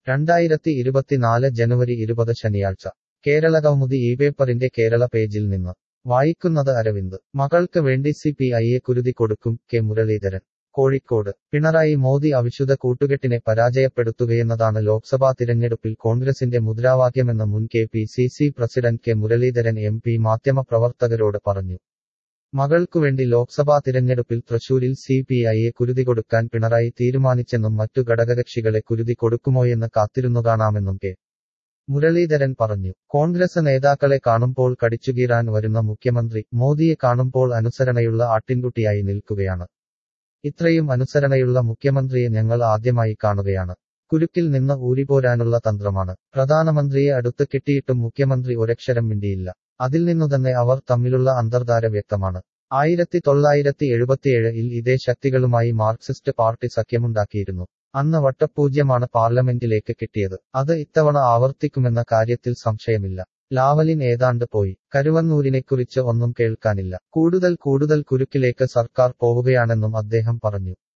രണ്ടായിരത്തി ഇരുപത്തിനാല് ജനുവരി ഇരുപത് ശനിയാഴ്ച കേരളകൗമുദി ഈ പേപ്പറിന്റെ കേരള പേജിൽ നിന്ന് വായിക്കുന്നത് അരവിന്ദ് മകൾക്ക് വേണ്ടി സി പി ഐയെ കുരുതി കൊടുക്കും കെ മുരളീധരൻ കോഴിക്കോട് പിണറായി മോദി അവിശുദ്ധ കൂട്ടുകെട്ടിനെ പരാജയപ്പെടുത്തുകയെന്നതാണ് ലോക്സഭാ തിരഞ്ഞെടുപ്പിൽ കോൺഗ്രസിന്റെ മുദ്രാവാക്യമെന്ന് മുൻ K P C C president K Muraleedharan M P മാധ്യമപ്രവർത്തകരോട് പറഞ്ഞു മകൾക്കുവേണ്ടി ലോക്സഭാ തിരഞ്ഞെടുപ്പിൽ തൃശൂരിൽ സി പി ഐയെ കുരുതി കൊടുക്കാൻ പിണറായി തീരുമാനിച്ചെന്നും മറ്റു ഘടകകക്ഷികളെ കുരുതി കൊടുക്കുമോയെന്ന് കാത്തിരുന്നു കാണാമെന്നും കെ മുരളീധരൻ പറഞ്ഞു കോൺഗ്രസ് നേതാക്കളെ കാണുമ്പോൾ കടിച്ചുകീറാൻ വരുന്ന മുഖ്യമന്ത്രി മോദിയെ കാണുമ്പോൾ അനുസരണയുള്ള ആട്ടിൻകുട്ടിയായി നിൽക്കുകയാണ് ഇത്രയും അനുസരണയുള്ള മുഖ്യമന്ത്രിയെ ഞങ്ങൾ ആദ്യമായി കാണുകയാണ് കുരുക്കിൽ നിന്ന് ഊരിപോരാനുള്ള തന്ത്രമാണ് പ്രധാനമന്ത്രിയെ അടുത്ത് കിട്ടിയിട്ടും മുഖ്യമന്ത്രി ഒരക്ഷരം മിണ്ടിയില്ല അതിൽ നിന്നുതന്നെ അവർ തമ്മിലുള്ള അന്തർധാര വ്യക്തമാണ് ആയിരത്തി തൊള്ളായിരത്തി എഴുപത്തിയേഴിൽ ഇതേ ശക്തികളുമായി മാർക്സിസ്റ്റ് പാർട്ടി സഖ്യമുണ്ടാക്കിയിരുന്നു അന്ന് വട്ടപൂജ്യമാണ് പാർലമെന്റിലേക്ക് കിട്ടിയത് അത് ഇത്തവണ ആവർത്തിക്കുമെന്ന കാര്യത്തിൽ സംശയമില്ല ലാവലിൻ ഏതാണ്ട് പോയി കരുവന്നൂരിനെക്കുറിച്ച് ഒന്നും കേൾക്കാനില്ല കൂടുതൽ കൂടുതൽ കുരുക്കിലേക്ക് സർക്കാർ പോവുകയാണെന്നും അദ്ദേഹം പറഞ്ഞു